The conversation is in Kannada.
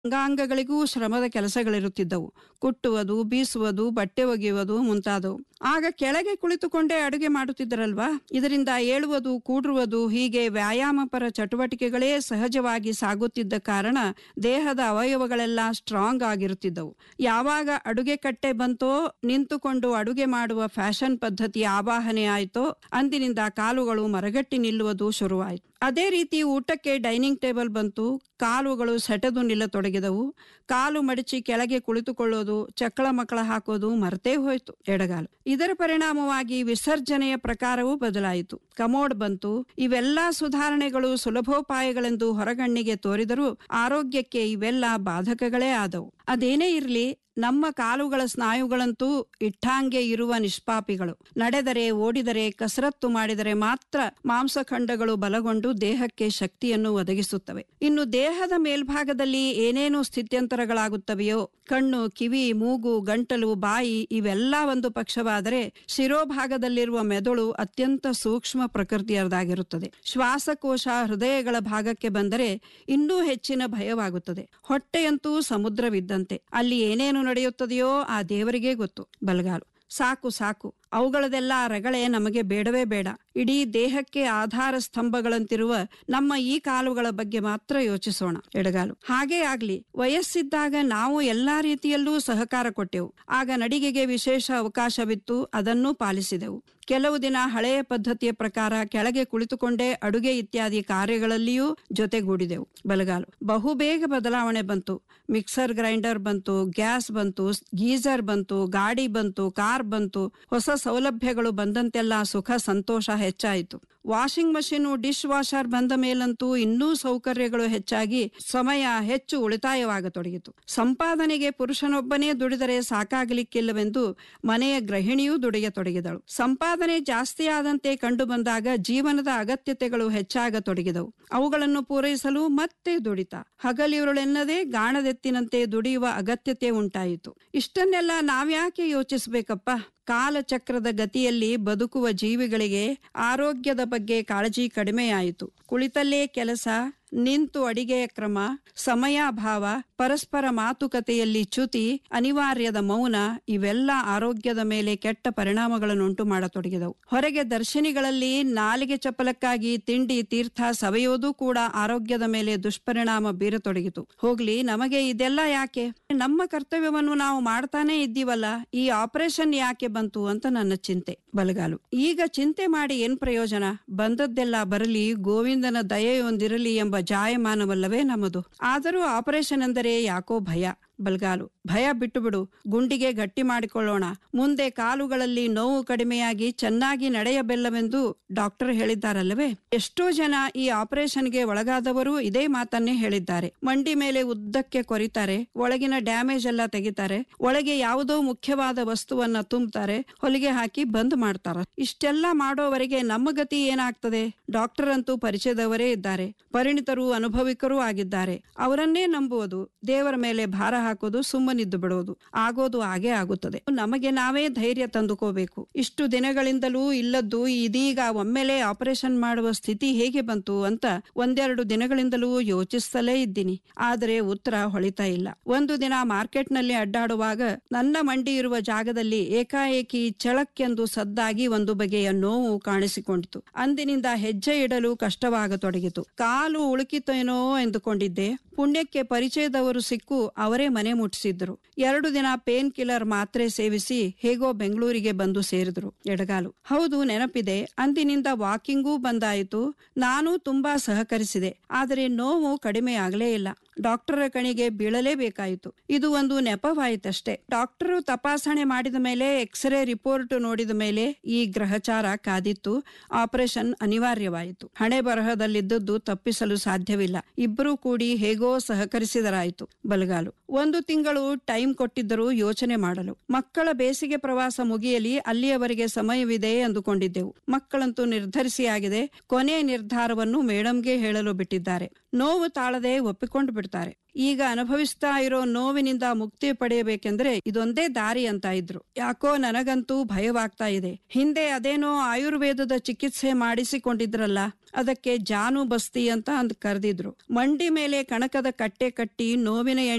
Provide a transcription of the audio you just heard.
ಅಂಗಾಂಗಗಳಿಗೂ ಶ್ರಮದ ಕೆಲಸಗಳಿರುತ್ತಿದ್ದವು ಕುಟ್ಟುವುದು ಬೀಸುವುದು ಬಟ್ಟೆ ಒಗೆಯುವುದು ಮುಂತಾದವು ಆಗ ಕೆಳಗೆ ಕುಳಿತುಕೊಂಡೇ ಅಡುಗೆ ಮಾಡುತ್ತಿದ್ದರಲ್ವಾ ಇದರಿಂದ ಏಳುವುದು ಕೂಡುವುದು ಹೀಗೆ ವ್ಯಾಯಾಮಪರ ಚಟುವಟಿಕೆಗಳೇ ಸಹಜವಾಗಿ ಸಾಗುತ್ತಿದ್ದ ಕಾರಣ ದೇಹದ ಅವಯವಗಳೆಲ್ಲ ಸ್ಟ್ರಾಂಗ್ ಆಗಿರುತ್ತಿದ್ದವು ಯಾವಾಗ ಅಡುಗೆ ಕಟ್ಟೆ ಬಂತೋ ನಿಂತುಕೊಂಡು ಅಡುಗೆ ಮಾಡುವ ಫ್ಯಾಷನ್ ಪದ್ಧತಿ ಆವಾಹನೆ ಆಯಿತೋ ಅಂದಿನಿಂದ ಕಾಲುಗಳು ಮರಗಟ್ಟಿ ನಿಲ್ಲುವುದು ಶುರುವಾಯಿತು ಅದೇ ರೀತಿ ಊಟಕ್ಕೆ ಡೈನಿಂಗ್ ಟೇಬಲ್ ಬಂತು ಕಾಲುಗಳು ಸೆಟೆದು ನಿಲ್ಲತೊಡಗಿದವು ಕಾಲು ಮಡಚಿ ಕೆಳಗೆ ಕುಳಿತುಕೊಳ್ಳೋದು ಚಕ್ಕಳ ಮಕ್ಕಳ ಹಾಕೋದು ಮರ್ತೇ ಹೋಯ್ತು ಎಡಗಾಲು ಇದರ ಪರಿಣಾಮವಾಗಿ ವಿಸರ್ಜನೆಯ ಪ್ರಕಾರವೂ ಬದಲಾಯಿತು ಕಮೋಡ್ ಬಂತು ಇವೆಲ್ಲಾ ಸುಧಾರಣೆಗಳು ಸುಲಭೋಪಾಯಗಳೆಂದು ಹೊರಗಣ್ಣಿಗೆ ತೋರಿದರೂ ಆರೋಗ್ಯಕ್ಕೆ ಇವೆಲ್ಲ ಬಾಧಕಗಳೇ ಆದವು ಅದೇನೇ ಇರಲಿ ನಮ್ಮ ಕಾಲುಗಳ ಸ್ನಾಯುಗಳಂತೂ ಇಟ್ಟಾಂಗೆ ಇರುವ ನಿಷ್ಪಾಪಿಗಳು ನಡೆದರೆ ಓಡಿದರೆ ಕಸರತ್ತು ಮಾಡಿದರೆ ಮಾತ್ರ ಮಾಂಸಖಂಡಗಳು ಬಲಗೊಂಡು ದೇಹಕ್ಕೆ ಶಕ್ತಿಯನ್ನು ಒದಗಿಸುತ್ತವೆ ಇನ್ನು ದೇಹದ ಮೇಲ್ಭಾಗದಲ್ಲಿ ಏನೇನು ಸ್ಥಿತ್ಯಂತರಗಳಾಗುತ್ತವೆಯೋ ಕಣ್ಣು ಕಿವಿ ಮೂಗು ಗಂಟಲು ಬಾಯಿ ಇವೆಲ್ಲ ಒಂದು ಪಕ್ಷವಾದರೆ ಶಿರೋಭಾಗದಲ್ಲಿರುವ ಮೆದುಳು ಅತ್ಯಂತ ಸೂಕ್ಷ್ಮ ಪ್ರಕೃತಿಯದಾಗಿರುತ್ತದೆ ಶ್ವಾಸಕೋಶ ಹೃದಯಗಳ ಭಾಗಕ್ಕೆ ಬಂದರೆ ಇನ್ನೂ ಹೆಚ್ಚಿನ ಭಯವಾಗುತ್ತದೆ ಹೊಟ್ಟೆಯಂತೂ ಸಮುದ್ರವಿದ್ದಂತೆ ಅಲ್ಲಿ ಏನೇನು ನಡೆಯುತ್ತದೆಯೋ ಆ ದೇವರಿಗೇ ಗೊತ್ತು ಬಲಗಾಲು ಸಾಕು ಸಾಕು ಅವುಗಳದೆಲ್ಲ ರಗಳೆ ನಮಗೆ ಬೇಡವೇ ಬೇಡ ಇಡೀ ದೇಹಕ್ಕೆ ಆಧಾರ ಸ್ತಂಭಗಳಂತಿರುವ ನಮ್ಮ ಈ ಕಾಲುಗಳ ಬಗ್ಗೆ ಮಾತ್ರ ಯೋಚಿಸೋಣ ಎಡಗಾಲು ಹಾಗೇ ಆಗ್ಲಿ ವಯಸ್ಸಿದ್ದಾಗ ನಾವು ಎಲ್ಲಾ ರೀತಿಯಲ್ಲೂ ಸಹಕಾರ ಕೊಟ್ಟೆವು ಆಗ ನಡಿಗೆಗೆ ವಿಶೇಷ ಅವಕಾಶವಿತ್ತು ಅದನ್ನೂ ಪಾಲಿಸಿದೆವು ಕೆಲವು ದಿನ ಹಳೆಯ ಪದ್ಧತಿಯ ಪ್ರಕಾರ ಕೆಳಗೆ ಕುಳಿತುಕೊಂಡೇ ಅಡುಗೆ ಇತ್ಯಾದಿ ಕಾರ್ಯಗಳಲ್ಲಿಯೂ ಜೊತೆಗೂಡಿದೆವು ಬಲಗಾಲು ಬಹುಬೇಗ ಬದಲಾವಣೆ ಬಂತು ಮಿಕ್ಸರ್ ಗ್ರೈಂಡರ್ ಬಂತು ಗ್ಯಾಸ್ ಬಂತು ಗೀಸರ್ ಬಂತು ಗಾಡಿ ಬಂತು ಕಾರ್ ಬಂತು ಹೊಸ ಸೌಲಭ್ಯಗಳು ಬಂದಂತೆಲ್ಲ ಸುಖ ಸಂತೋಷ ಹೆಚ್ಚಾಯಿತು ವಾಷಿಂಗ್ ಮಷೀನು ಡಿಶ್ ವಾಷರ್ ಬಂದ ಮೇಲಂತೂ ಇನ್ನೂ ಸೌಕರ್ಯಗಳು ಹೆಚ್ಚಾಗಿ ಸಮಯ ಹೆಚ್ಚು ಉಳಿತಾಯವಾಗತೊಡಗಿತು ಸಂಪಾದನೆಗೆ ಪುರುಷನೊಬ್ಬನೇ ದುಡಿದರೆ ಸಾಕಾಗಲಿಕ್ಕಿಲ್ಲವೆಂದು ಮನೆಯ ಗೃಹಿಣಿಯೂ ದುಡಿಯತೊಡಗಿದಳು ಸಂಪಾದನೆ ಜಾಸ್ತಿಯಾದಂತೆ ಕಂಡು ಬಂದಾಗ ಜೀವನದ ಅಗತ್ಯತೆಗಳು ಹೆಚ್ಚಾಗತೊಡಗಿದವು ಅವುಗಳನ್ನು ಪೂರೈಸಲು ಮತ್ತೆ ದುಡಿತ ಹಗಲಿರುಳೆನ್ನದೇ ಗಾಣದೆತ್ತಿನಂತೆ ದುಡಿಯುವ ಅಗತ್ಯತೆ ಉಂಟಾಯಿತು ಇಷ್ಟನ್ನೆಲ್ಲ ನಾವ್ಯಾಕೆ ಯೋಚಿಸಬೇಕಪ್ಪ ಕಾಲಚಕ್ರದ ಗತಿಯಲ್ಲಿ ಬದುಕುವ ಜೀವಿಗಳಿಗೆ ಆರೋಗ್ಯದ ಬಗ್ಗೆ ಕಾಳಜಿ ಕಡಿಮೆಯಾಯಿತು ಕುಳಿತಲ್ಲೇ ಕೆಲಸ ನಿಂತು ಅಡಿಗೆಯ ಕ್ರಮ ಸಮಯಾಭಾವ ಪರಸ್ಪರ ಮಾತುಕತೆಯಲ್ಲಿ ಚ್ಯುತಿ ಅನಿವಾರ್ಯದ ಮೌನ ಇವೆಲ್ಲ ಆರೋಗ್ಯದ ಮೇಲೆ ಕೆಟ್ಟ ಪರಿಣಾಮಗಳನ್ನುಂಟು ಮಾಡತೊಡಗಿದವು ಹೊರಗೆ ದರ್ಶನಿಗಳಲ್ಲಿ ನಾಲಿಗೆ ಚಪಲಕ್ಕಾಗಿ ತಿಂಡಿ ತೀರ್ಥ ಸವೆಯೋದು ಕೂಡ ಆರೋಗ್ಯದ ಮೇಲೆ ದುಷ್ಪರಿಣಾಮ ಬೀರತೊಡಗಿತು ಹೋಗ್ಲಿ ನಮಗೆ ಇದೆಲ್ಲ ಯಾಕೆ ನಮ್ಮ ಕರ್ತವ್ಯವನ್ನು ನಾವು ಮಾಡ್ತಾನೆ ಇದ್ದೀವಲ್ಲ ಈ ಆಪರೇಷನ್ ಯಾಕೆ ಬಂತು ಅಂತ ನನ್ನ ಚಿಂತೆ ಬಲಗಾಲು ಈಗ ಚಿಂತೆ ಮಾಡಿ ಏನ್ ಪ್ರಯೋಜನ ಬಂದದ್ದೆಲ್ಲ ಬರಲಿ ಗೋವಿಂದನ ದಯೆಯೊಂದಿರಲಿ ಎಂಬ ಜಾಯಮಾನವಲ್ಲವೇ ನಮ್ಮದು ಆದರೂ ಆಪರೇಷನ್ ಅಂದರೆ ಯಾಕೋ ಭಯ ಬಲ್ಗಾಲು ಭಯ ಬಿಟ್ಟು ಬಿಡು ಗುಂಡಿಗೆ ಗಟ್ಟಿ ಮಾಡಿಕೊಳ್ಳೋಣ ಮುಂದೆ ಕಾಲುಗಳಲ್ಲಿ ನೋವು ಕಡಿಮೆಯಾಗಿ ಚೆನ್ನಾಗಿ ನಡೆಯಬೆಲ್ಲವೆಂದು ಡಾಕ್ಟರ್ ಹೇಳಿದ್ದಾರಲ್ಲವೇ ಎಷ್ಟೋ ಜನ ಈ ಆಪರೇಷನ್ಗೆ ಒಳಗಾದವರು ಇದೇ ಮಾತನ್ನೇ ಹೇಳಿದ್ದಾರೆ ಮಂಡಿ ಮೇಲೆ ಉದ್ದಕ್ಕೆ ಕೊರಿತಾರೆ ಒಳಗಿನ ಡ್ಯಾಮೇಜ್ ಎಲ್ಲ ತೆಗಿತಾರೆ ಒಳಗೆ ಯಾವುದೋ ಮುಖ್ಯವಾದ ವಸ್ತುವನ್ನ ತುಂಬುತ್ತಾರೆ ಹೊಲಿಗೆ ಹಾಕಿ ಬಂದ್ ಮಾಡ್ತಾರ ಇಷ್ಟೆಲ್ಲ ಮಾಡೋವರೆಗೆ ನಮ್ಮ ಗತಿ ಏನಾಗ್ತದೆ ಡಾಕ್ಟರ್ ಅಂತೂ ಪರಿಚಯದವರೇ ಇದ್ದಾರೆ ಪರಿಣಿತರು ಅನುಭವಿಕರೂ ಆಗಿದ್ದಾರೆ ಅವರನ್ನೇ ನಂಬುವುದು ದೇವರ ಮೇಲೆ ಭಾರ ಹಾಕೋದು ಸುಮ್ಮನಿದ್ದು ಬಿಡೋದು ಆಗೋದು ಹಾಗೆ ಆಗುತ್ತದೆ ನಮಗೆ ನಾವೇ ಧೈರ್ಯ ತಂದುಕೋಬೇಕು ಇಷ್ಟು ದಿನಗಳಿಂದಲೂ ಇಲ್ಲದ್ದು ಇದೀಗ ಒಮ್ಮೆಲೆ ಆಪರೇಷನ್ ಮಾಡುವ ಸ್ಥಿತಿ ಹೇಗೆ ಬಂತು ಅಂತ ಒಂದೆರಡು ದಿನಗಳಿಂದಲೂ ಯೋಚಿಸ್ತಲೇ ಇದ್ದೀನಿ ಆದರೆ ಉತ್ತರ ಹೊಳಿತಾ ಇಲ್ಲ ಒಂದು ದಿನ ಮಾರ್ಕೆಟ್ ನಲ್ಲಿ ಅಡ್ಡಾಡುವಾಗ ನನ್ನ ಮಂಡಿ ಇರುವ ಜಾಗದಲ್ಲಿ ಏಕಾಏಕಿ ಚಳಕ್ಕೆಂದು ಸದ್ದಾಗಿ ಒಂದು ಬಗೆಯ ನೋವು ಕಾಣಿಸಿಕೊಂಡಿತು ಅಂದಿನಿಂದ ಹೆಜ್ಜೆ ಇಡಲು ಕಷ್ಟವಾಗತೊಡಗಿತು ಕಾಲು ಉಳುಕಿತೇನೋ ಎಂದುಕೊಂಡಿದ್ದೆ ಪುಣ್ಯಕ್ಕೆ ಪರಿಚಯದವರು ಸಿಕ್ಕು ಅವರೇ ಮನೆ ಮುಟ್ಟಿಸಿದ್ರು ಎರಡು ದಿನ ಪೇನ್ ಕಿಲ್ಲರ್ ಮಾತ್ರೆ ಸೇವಿಸಿ ಹೇಗೋ ಬೆಂಗಳೂರಿಗೆ ಬಂದು ಸೇರಿದ್ರು ಎಡಗಾಲು ಹೌದು ನೆನಪಿದೆ ಅಂದಿನಿಂದ ವಾಕಿಂಗೂ ಬಂದಾಯಿತು ನಾನು ತುಂಬಾ ಸಹಕರಿಸಿದೆ ಆದರೆ ನೋವು ಕಡಿಮೆ ಆಗಲೇ ಇಲ್ಲ ಡಾಕ್ಟರ ಕಣಿಗೆ ಬೀಳಲೇಬೇಕಾಯಿತು ಇದು ಒಂದು ನೆಪವಾಯಿತಷ್ಟೇ ಡಾಕ್ಟರು ತಪಾಸಣೆ ಮಾಡಿದ ಮೇಲೆ ಎಕ್ಸ್ರೇ ರಿಪೋರ್ಟ್ ನೋಡಿದ ಮೇಲೆ ಈ ಗ್ರಹಚಾರ ಕಾದಿತ್ತು ಆಪರೇಷನ್ ಅನಿವಾರ್ಯವಾಯಿತು ಹಣೆ ಬರಹದಲ್ಲಿದ್ದದ್ದು ತಪ್ಪಿಸಲು ಸಾಧ್ಯವಿಲ್ಲ ಇಬ್ಬರೂ ಕೂಡಿ ಹೇಗೋ ಸಹಕರಿಸಿದರಾಯಿತು ಬಲಗಾಲು ಒಂದು ತಿಂಗಳು ಟೈಮ್ ಕೊಟ್ಟಿದ್ದರೂ ಯೋಚನೆ ಮಾಡಲು ಮಕ್ಕಳ ಬೇಸಿಗೆ ಪ್ರವಾಸ ಮುಗಿಯಲಿ ಅಲ್ಲಿಯವರೆಗೆ ಸಮಯವಿದೆ ಎಂದುಕೊಂಡಿದ್ದೆವು ಮಕ್ಕಳಂತೂ ನಿರ್ಧರಿಸಿ ಆಗಿದೆ ಕೊನೆ ನಿರ್ಧಾರವನ್ನು ಮೇಡಂಗೆ ಹೇಳಲು ಬಿಟ್ಟಿದ್ದಾರೆ ನೋವು ತಾಳದೆ ಒಪ್ಪಿಕೊಂಡು ಬಿಡ್ತಾರೆ ಈಗ ಅನುಭವಿಸ್ತಾ ಇರೋ ನೋವಿನಿಂದ ಮುಕ್ತಿ ಪಡೆಯಬೇಕೆಂದ್ರೆ ಇದೊಂದೇ ದಾರಿ ಅಂತ ಇದ್ರು ಯಾಕೋ ನನಗಂತೂ ಭಯವಾಗ್ತಾ ಇದೆ ಹಿಂದೆ ಅದೇನೋ ಆಯುರ್ವೇದದ ಚಿಕಿತ್ಸೆ ಮಾಡಿಸಿಕೊಂಡಿದ್ರಲ್ಲ ಅದಕ್ಕೆ ಜಾನು ಬಸ್ತಿ ಅಂತ ಅಂದ್ ಕರೆದಿದ್ರು ಮಂಡಿ ಮೇಲೆ ಕಣಕದ ಕಟ್ಟೆ ಕಟ್ಟಿ ನೋವಿನ